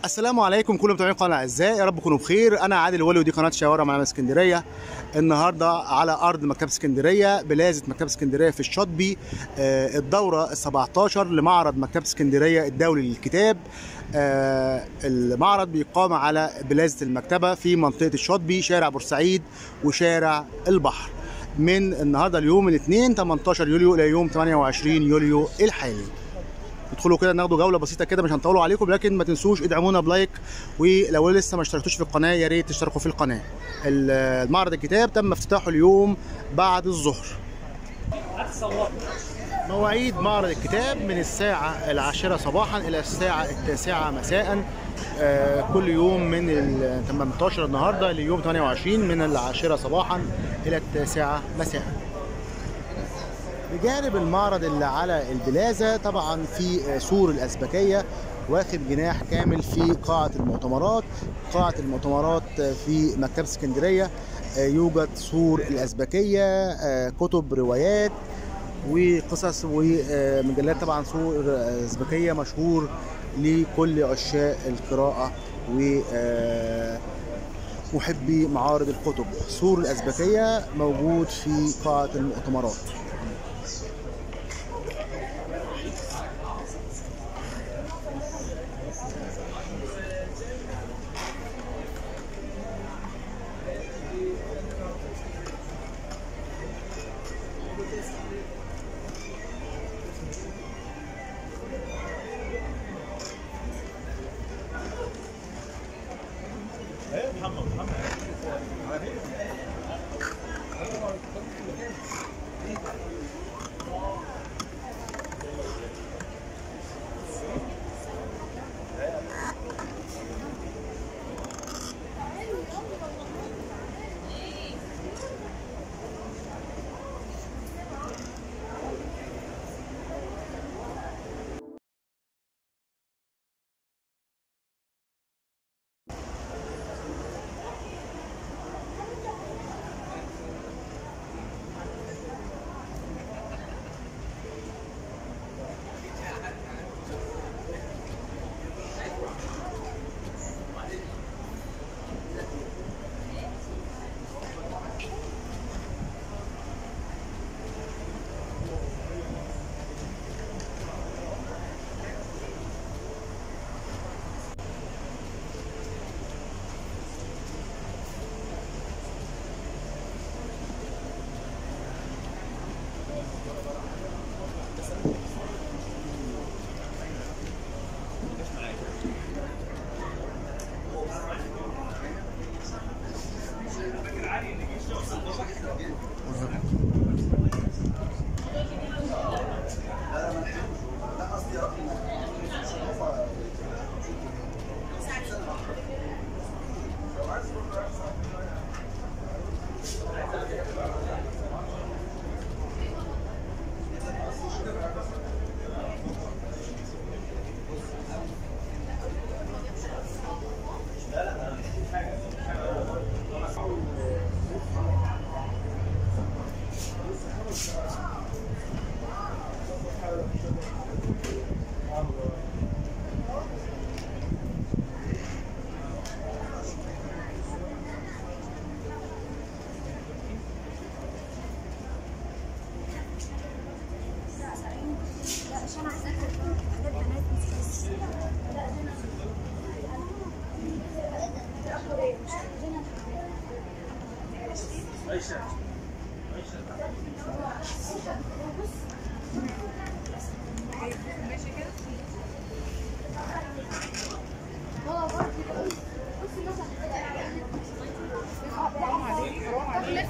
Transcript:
السلام عليكم كل متابعين القناه الاعزاء يا رب تكونوا بخير انا عادل ولي ودي قناه شوارع معلم اسكندريه النهارده على ارض مكتبه اسكندريه بلازه مكتبه اسكندريه في الشاطبي آه، الدوره ال 17 لمعرض مكتبه اسكندريه الدولي للكتاب آه، المعرض بيقام على بلازه المكتبه في منطقه الشاطبي شارع بورسعيد وشارع البحر من النهارده اليوم الاثنين 18 يوليو الى يوم 28 يوليو الحالي ادخلوا كده ناخدوا جوله بسيطه كده مش هنطولوا عليكم لكن ما تنسوش ادعمونا بلايك ولو لسه ما اشتركتوش في القناه يا ريت تشتركوا في القناه المعرض الكتاب تم افتتاحه اليوم بعد الظهر مواعيد معرض الكتاب من الساعة العاشرة صباحا إلى الساعة التاسعة مساء آه، كل يوم من ال 18 النهاردة ليوم 28 من العاشرة صباحا إلى التاسعة مساء بجانب المعرض اللي على البلازة طبعا في سور الأسبكية واخد جناح كامل في قاعة المؤتمرات قاعة المؤتمرات في مكتبة اسكندرية آه، يوجد سور الأسبكية آه، كتب روايات وقصص ومجلات طبعا سور أسبكية مشهور لكل عشاق القراءة و آه، محبي معارض الكتب سور الأسبكية موجود في قاعة المؤتمرات عشان عايزة أكل حاجات بنات بس. لا، ده هو برضه بيقول بصي مثلا حرام عليك حرام عليك